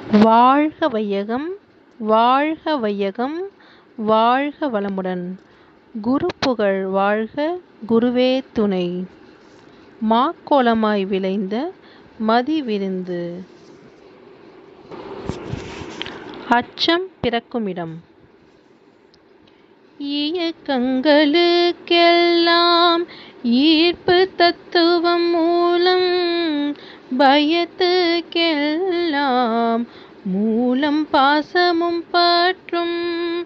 வாழ்க வையகம் வாழ்க வையகம் வாழ்க வளமுடன் குரு புகழ் வாழ்க குருவே துணை மாக்கோலமாய் விளைந்த மதிவிருந்து அச்சம் பிறக்குமிடம் இயக்கங்களுக்கெல்லாம் ஈர்ப்பு தத்துவம் மூலம் பயத்துக்கெல்லாம் மூலம் பாசமும் பற்றும்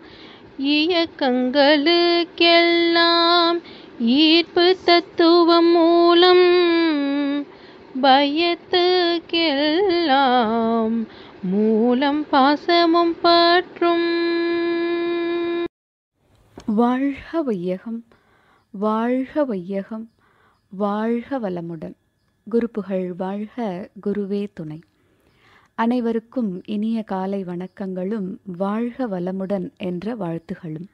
இயக்கங்களுக்கெல்லாம் ஈர்ப்பு தத்துவம் மூலம் பயத்துக்கெல்லாம் மூலம் பாசமும் பற்றும் வாழ்க வையகம் வாழ்க வையகம் வாழ்க வளமுடன் குருப்புகழ் வாழ்க குருவே துணை அனைவருக்கும் இனிய காலை வணக்கங்களும் வாழ்க வளமுடன் என்ற வாழ்த்துகளும்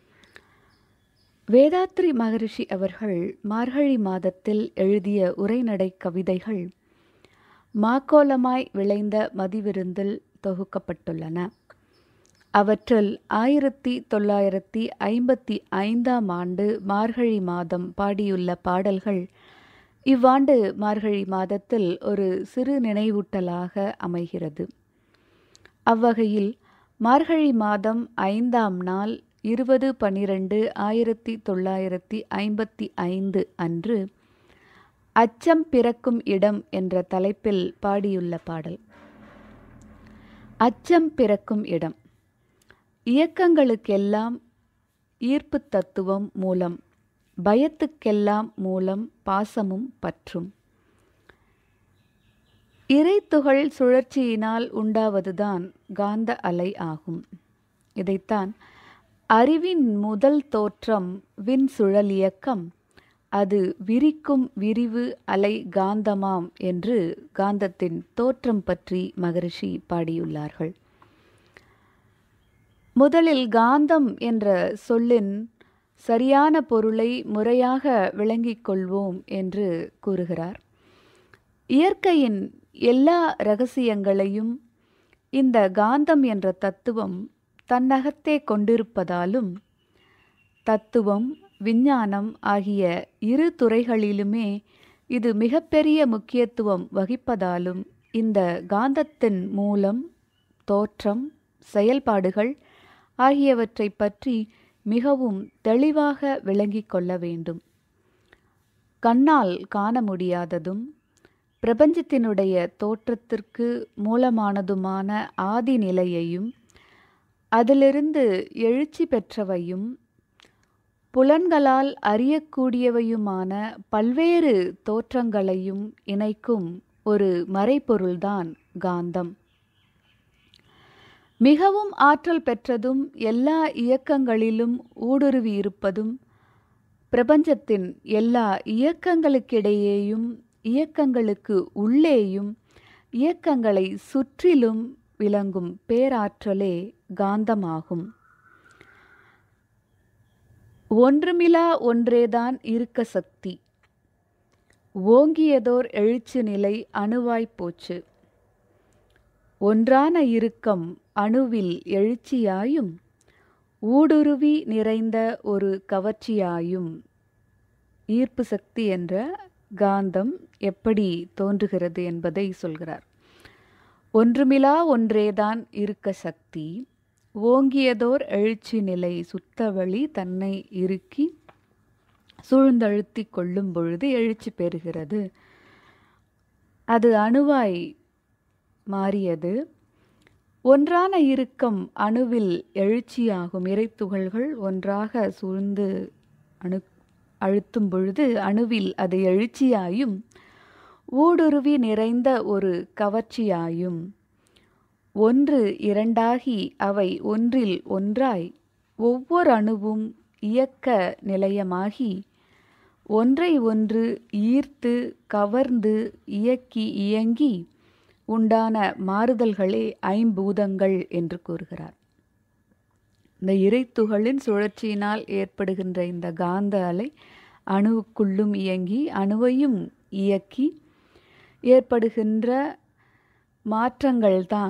வேதாத்ரி மகரிஷி அவர்கள் மார்கழி மாதத்தில் எழுதிய உரைநடை கவிதைகள் மாக்கோலமாய் விளைந்த மதிவிருந்தில் தொகுக்கப்பட்டுள்ளன அவற்றில் ஆயிரத்தி தொள்ளாயிரத்தி ஐம்பத்தி ஐந்தாம் ஆண்டு மார்கழி மாதம் பாடியுள்ள பாடல்கள் இவ்வாண்டு மார்கழி மாதத்தில் ஒரு சிறு நினைவூட்டலாக அமைகிறது அவ்வகையில் மார்கழி மாதம் ஐந்தாம் நாள் இருபது பன்னிரண்டு ஆயிரத்தி தொள்ளாயிரத்தி ஐம்பத்தி ஐந்து அன்று அச்சம் பிறக்கும் இடம் என்ற தலைப்பில் பாடியுள்ள பாடல் அச்சம் பிறக்கும் இடம் இயக்கங்களுக்கெல்லாம் ஈர்ப்பு தத்துவம் மூலம் பயத்துக்கெல்லாம் மூலம் பாசமும் பற்றும் இறைத்துகள் சுழற்சியினால் உண்டாவதுதான் காந்த அலை ஆகும் இதைத்தான் அறிவின் முதல் தோற்றம் விண் சுழல் இயக்கம் அது விரிக்கும் விரிவு அலை காந்தமாம் என்று காந்தத்தின் தோற்றம் பற்றி மகரிஷி பாடியுள்ளார்கள் முதலில் காந்தம் என்ற சொல்லின் சரியான பொருளை முறையாக விளங்கிக் கொள்வோம் என்று கூறுகிறார் இயற்கையின் எல்லா ரகசியங்களையும் இந்த காந்தம் என்ற தத்துவம் தன்னகத்தே கொண்டிருப்பதாலும் தத்துவம் விஞ்ஞானம் ஆகிய இரு துறைகளிலுமே இது மிகப்பெரிய முக்கியத்துவம் வகிப்பதாலும் இந்த காந்தத்தின் மூலம் தோற்றம் செயல்பாடுகள் ஆகியவற்றை பற்றி மிகவும் தெளிவாக விளங்கிக் கொள்ள வேண்டும் கண்ணால் காண முடியாததும் பிரபஞ்சத்தினுடைய தோற்றத்திற்கு மூலமானதுமான ஆதி நிலையையும் அதிலிருந்து எழுச்சி பெற்றவையும் புலன்களால் அறியக்கூடியவையுமான பல்வேறு தோற்றங்களையும் இணைக்கும் ஒரு மறைப்பொருள்தான் காந்தம் மிகவும் ஆற்றல் பெற்றதும் எல்லா இயக்கங்களிலும் ஊடுருவி இருப்பதும் பிரபஞ்சத்தின் எல்லா இயக்கங்களுக்கிடையேயும் இயக்கங்களுக்கு உள்ளேயும் இயக்கங்களை சுற்றிலும் விளங்கும் பேராற்றலே காந்தமாகும் ஒன்றுமிலா ஒன்றேதான் இருக்க சக்தி ஓங்கியதோர் எழுச்சி நிலை அணுவாய்ப் போச்சு ஒன்றான இறுக்கம் அணுவில் எழுச்சியாயும் ஊடுருவி நிறைந்த ஒரு கவர்ச்சியாயும் ஈர்ப்பு சக்தி என்ற காந்தம் எப்படி தோன்றுகிறது என்பதை சொல்கிறார் ஒன்றுமிலா ஒன்றேதான் இருக்க சக்தி ஓங்கியதோர் எழுச்சி நிலை சுத்தவழி தன்னை இறுக்கி சூழ்ந்தழுத்தி கொள்ளும் பொழுது எழுச்சி பெறுகிறது அது அணுவாய் மாறியது ஒன்றான இறுக்கம் அணுவில் எழுச்சியாகும் இறைத்துகள்கள் ஒன்றாக சூழ்ந்து அணு அழுத்தும் பொழுது அணுவில் அது எழுச்சியாயும் ஊடுருவி நிறைந்த ஒரு கவர்ச்சியாயும் ஒன்று இரண்டாகி அவை ஒன்றில் ஒன்றாய் ஒவ்வொரு அணுவும் இயக்க நிலையமாகி ஒன்றை ஒன்று ஈர்த்து கவர்ந்து இயக்கி இயங்கி உண்டான மாறுதல்களே ஐம்பூதங்கள் என்று கூறுகிறார் இந்த இறைத்துகளின் சுழற்சியினால் ஏற்படுகின்ற இந்த காந்த அலை அணுவுக்குள்ளும் இயங்கி அணுவையும் இயக்கி ஏற்படுகின்ற மாற்றங்கள்தான்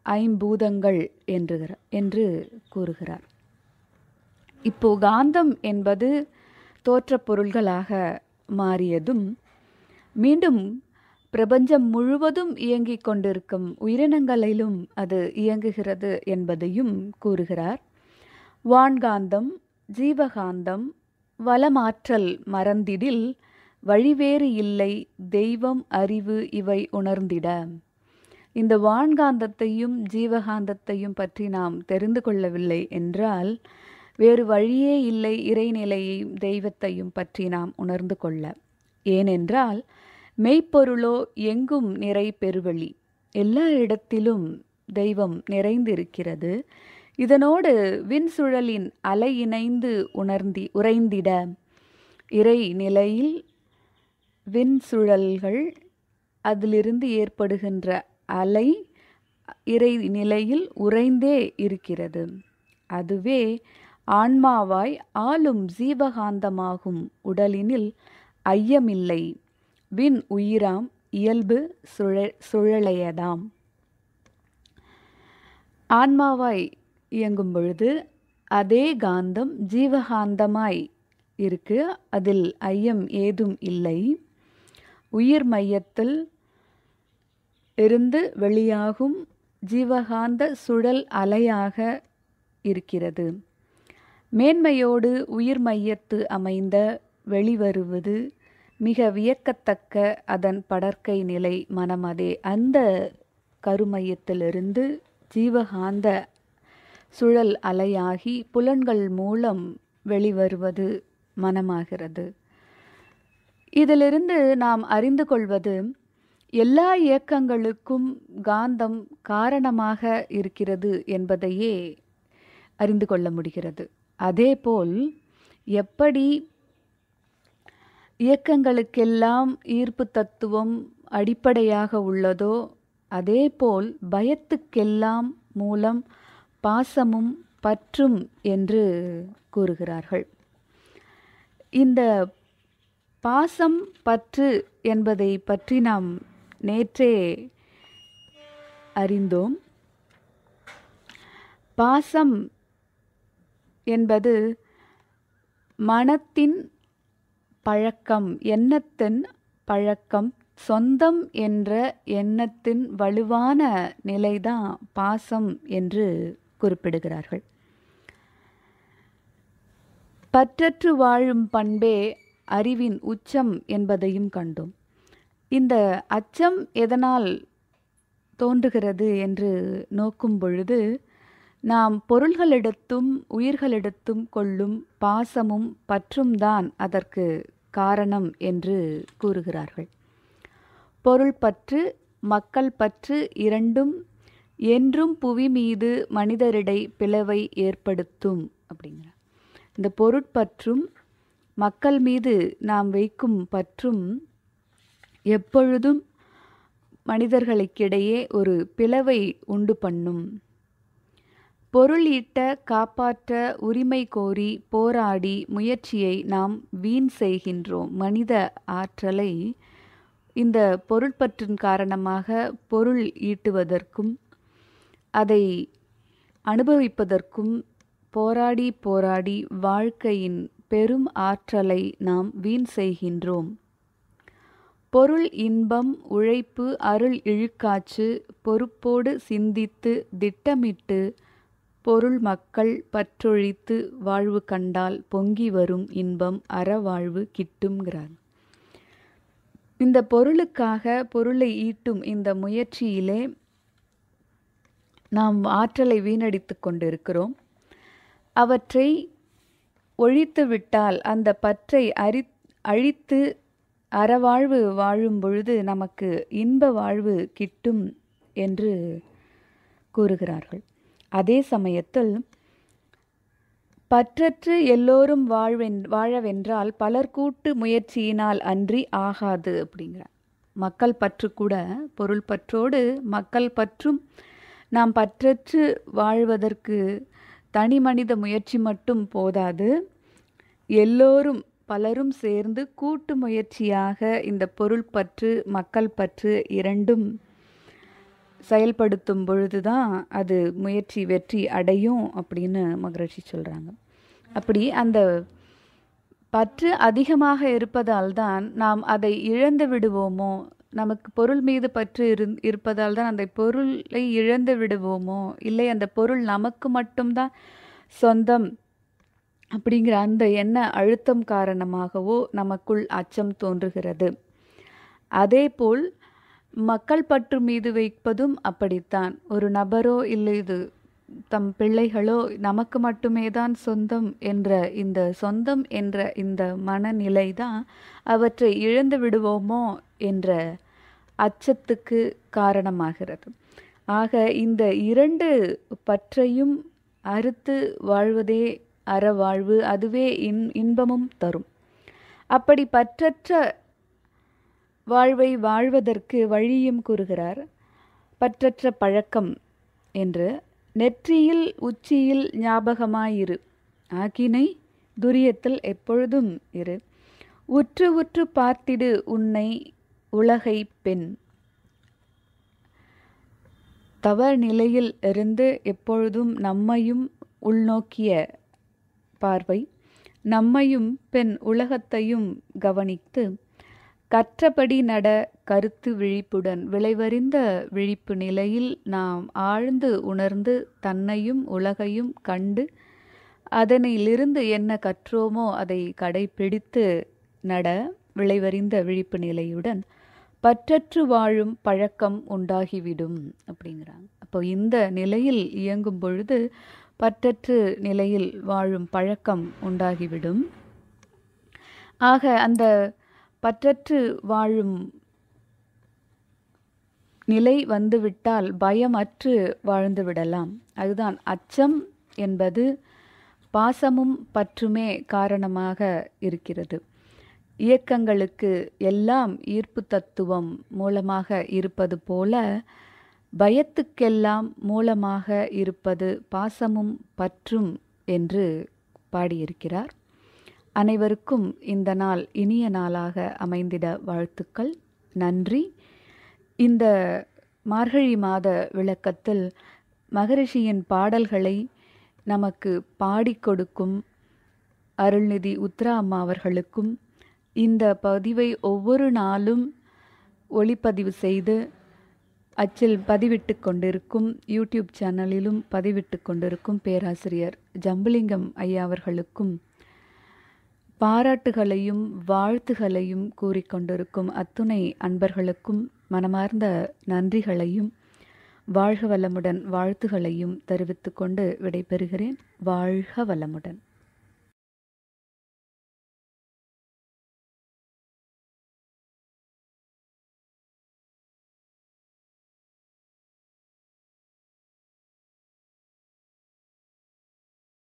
ஐம்பூதங்கள் என்றுகிற என்று கூறுகிறார் இப்போ காந்தம் என்பது தோற்றப் பொருள்களாக மாறியதும் மீண்டும் பிரபஞ்சம் முழுவதும் இயங்கிக் கொண்டிருக்கும் உயிரினங்களிலும் அது இயங்குகிறது என்பதையும் கூறுகிறார் வான்காந்தம் ஜீவகாந்தம் வளமாற்றல் மறந்திடில் வழிவேறு இல்லை தெய்வம் அறிவு இவை உணர்ந்திட இந்த வான்காந்தத்தையும் ஜீவகாந்தத்தையும் பற்றி நாம் தெரிந்து கொள்ளவில்லை என்றால் வேறு வழியே இல்லை இறைநிலையையும் தெய்வத்தையும் பற்றி நாம் உணர்ந்து கொள்ள ஏனென்றால் மெய்ப்பொருளோ எங்கும் நிறை பெருவழி எல்லா இடத்திலும் தெய்வம் நிறைந்திருக்கிறது இதனோடு விண்சுழலின் அலை இணைந்து உணர்ந்தி உறைந்திட இறை நிலையில் விண்சுழல்கள் அதிலிருந்து ஏற்படுகின்ற அலை இறை நிலையில் உறைந்தே இருக்கிறது அதுவே ஆன்மாவாய் ஆளும் ஜீவகாந்தமாகும் உடலினில் ஐயமில்லை விண் உயிராம் இயல்பு சுழ சுழலையதாம் ஆன்மாவாய் இயங்கும் பொழுது அதே காந்தம் ஜீவகாந்தமாய் இருக்கு அதில் ஐயம் ஏதும் இல்லை உயிர் மையத்தில் இருந்து வெளியாகும் ஜீவகாந்த சுழல் அலையாக இருக்கிறது மேன்மையோடு உயிர் மையத்து அமைந்த வெளிவருவது மிக வியக்கத்தக்க அதன் படற்கை நிலை மனமதே அந்த கருமையத்திலிருந்து ஜீவகாந்த சுழல் அலையாகி புலன்கள் மூலம் வெளிவருவது மனமாகிறது இதிலிருந்து நாம் அறிந்து கொள்வது எல்லா இயக்கங்களுக்கும் காந்தம் காரணமாக இருக்கிறது என்பதையே அறிந்து கொள்ள முடிகிறது அதேபோல் எப்படி இயக்கங்களுக்கெல்லாம் ஈர்ப்பு தத்துவம் அடிப்படையாக உள்ளதோ அதேபோல் பயத்துக்கெல்லாம் மூலம் பாசமும் பற்றும் என்று கூறுகிறார்கள் இந்த பாசம் பற்று என்பதை பற்றி நாம் நேற்றே அறிந்தோம் பாசம் என்பது மனத்தின் பழக்கம் எண்ணத்தின் பழக்கம் சொந்தம் என்ற எண்ணத்தின் வலுவான நிலைதான் பாசம் என்று குறிப்பிடுகிறார்கள் பற்றற்று வாழும் பண்பே அறிவின் உச்சம் என்பதையும் கண்டோம் இந்த அச்சம் எதனால் தோன்றுகிறது என்று நோக்கும் பொழுது நாம் பொருள்களிடத்தும் உயிர்களிடத்தும் கொள்ளும் பாசமும் பற்றும் தான் அதற்கு காரணம் என்று கூறுகிறார்கள் பொருள் பற்று மக்கள் பற்று இரண்டும் என்றும் புவி மீது மனிதரிடை பிளவை ஏற்படுத்தும் அப்படிங்கிறார் இந்த பொருட்பற்றும் மக்கள் மீது நாம் வைக்கும் பற்றும் எப்பொழுதும் மனிதர்களுக்கிடையே ஒரு பிளவை உண்டு பண்ணும் பொருள் ஈட்ட காப்பாற்ற உரிமை கோரி போராடி முயற்சியை நாம் வீண் செய்கின்றோம் மனித ஆற்றலை இந்த பொருட்பற்றின் காரணமாக பொருள் ஈட்டுவதற்கும் அதை அனுபவிப்பதற்கும் போராடி போராடி வாழ்க்கையின் பெரும் ஆற்றலை நாம் வீண் செய்கின்றோம் பொருள் இன்பம் உழைப்பு அருள் இழுக்காச்சு பொறுப்போடு சிந்தித்து திட்டமிட்டு பொருள் மக்கள் பற்றொழித்து வாழ்வு கண்டால் பொங்கி வரும் இன்பம் அறவாழ்வு கிட்டும்ங்கிறார் இந்த பொருளுக்காக பொருளை ஈட்டும் இந்த முயற்சியிலே நாம் ஆற்றலை வீணடித்து கொண்டிருக்கிறோம் அவற்றை ஒழித்து விட்டால் அந்த பற்றை அறி அழித்து அறவாழ்வு வாழும் பொழுது நமக்கு இன்ப வாழ்வு கிட்டும் என்று கூறுகிறார்கள் அதே சமயத்தில் பற்றற்று எல்லோரும் வாழ்வென் வாழவென்றால் பலர் கூட்டு முயற்சியினால் அன்றி ஆகாது அப்படிங்கிறார் மக்கள் பற்று கூட பொருள் பற்றோடு மக்கள் பற்றும் நாம் பற்றற்று வாழ்வதற்கு தனி மனித முயற்சி மட்டும் போதாது எல்லோரும் பலரும் சேர்ந்து கூட்டு முயற்சியாக இந்த பொருள் பற்று மக்கள் பற்று இரண்டும் செயல்படுத்தும் பொழுது தான் அது முயற்சி வெற்றி அடையும் அப்படின்னு மகரிஷி சொல்கிறாங்க அப்படி அந்த பற்று அதிகமாக இருப்பதால் தான் நாம் அதை இழந்து விடுவோமோ நமக்கு பொருள் மீது பற்று இரு இருப்பதால் தான் அந்த பொருளை இழந்து விடுவோமோ இல்லை அந்த பொருள் நமக்கு மட்டும்தான் சொந்தம் அப்படிங்கிற அந்த எண்ண அழுத்தம் காரணமாகவோ நமக்குள் அச்சம் தோன்றுகிறது அதேபோல் மக்கள் பற்று மீது வைப்பதும் அப்படித்தான் ஒரு நபரோ இல்லை இது தம் பிள்ளைகளோ நமக்கு மட்டுமே தான் சொந்தம் என்ற இந்த சொந்தம் என்ற இந்த மனநிலை தான் அவற்றை இழந்து விடுவோமோ என்ற அச்சத்துக்கு காரணமாகிறது ஆக இந்த இரண்டு பற்றையும் அறுத்து வாழ்வதே அறவாழ்வு அதுவே இன் இன்பமும் தரும் அப்படி பற்றற்ற வாழ்வை வாழ்வதற்கு வழியும் கூறுகிறார் பற்றற்ற பழக்கம் என்று நெற்றியில் உச்சியில் ஞாபகமாயிரு ஆக்கினை துரியத்தில் எப்பொழுதும் இரு உற்று உற்று பார்த்திடு உன்னை உலகை பெண் தவ நிலையில் இருந்து எப்பொழுதும் நம்மையும் உள்நோக்கிய பார்வை நம்மையும் பெண் உலகத்தையும் கவனித்து கற்றபடி நட கருத்து விழிப்புடன் விளைவறிந்த விழிப்பு நிலையில் நாம் ஆழ்ந்து உணர்ந்து தன்னையும் உலகையும் கண்டு அதனிலிருந்து என்ன கற்றோமோ அதை கடைபிடித்து நட விளைவறிந்த விழிப்பு நிலையுடன் பற்றற்று வாழும் பழக்கம் உண்டாகிவிடும் அப்படிங்கிறாங்க அப்போ இந்த நிலையில் இயங்கும் பொழுது பற்றற்று நிலையில் வாழும் பழக்கம் உண்டாகிவிடும் ஆக அந்த பற்றற்று வாழும் நிலை வந்துவிட்டால் பயமற்று வாழ்ந்து விடலாம் அதுதான் அச்சம் என்பது பாசமும் பற்றுமே காரணமாக இருக்கிறது இயக்கங்களுக்கு எல்லாம் ஈர்ப்பு தத்துவம் மூலமாக இருப்பது போல பயத்துக்கெல்லாம் மூலமாக இருப்பது பாசமும் பற்றும் என்று பாடியிருக்கிறார் அனைவருக்கும் இந்த நாள் இனிய நாளாக அமைந்திட வாழ்த்துக்கள் நன்றி இந்த மார்கழி மாத விளக்கத்தில் மகரிஷியின் பாடல்களை நமக்கு பாடிக் கொடுக்கும் அருள்நிதி உத்ரா அம்மா அவர்களுக்கும் இந்த பதிவை ஒவ்வொரு நாளும் ஒளிப்பதிவு செய்து அச்சில் பதிவிட்டு கொண்டிருக்கும் யூடியூப் சேனலிலும் பதிவிட்டு கொண்டிருக்கும் பேராசிரியர் ஜம்புலிங்கம் ஐயா அவர்களுக்கும் பாராட்டுகளையும் வாழ்த்துகளையும் கூறிக்கொண்டிருக்கும் அத்துணை அன்பர்களுக்கும் மனமார்ந்த நன்றிகளையும் வாழ்க வளமுடன் வாழ்த்துகளையும் தெரிவித்துக்கொண்டு விடைபெறுகிறேன் வாழ்க வளமுடன்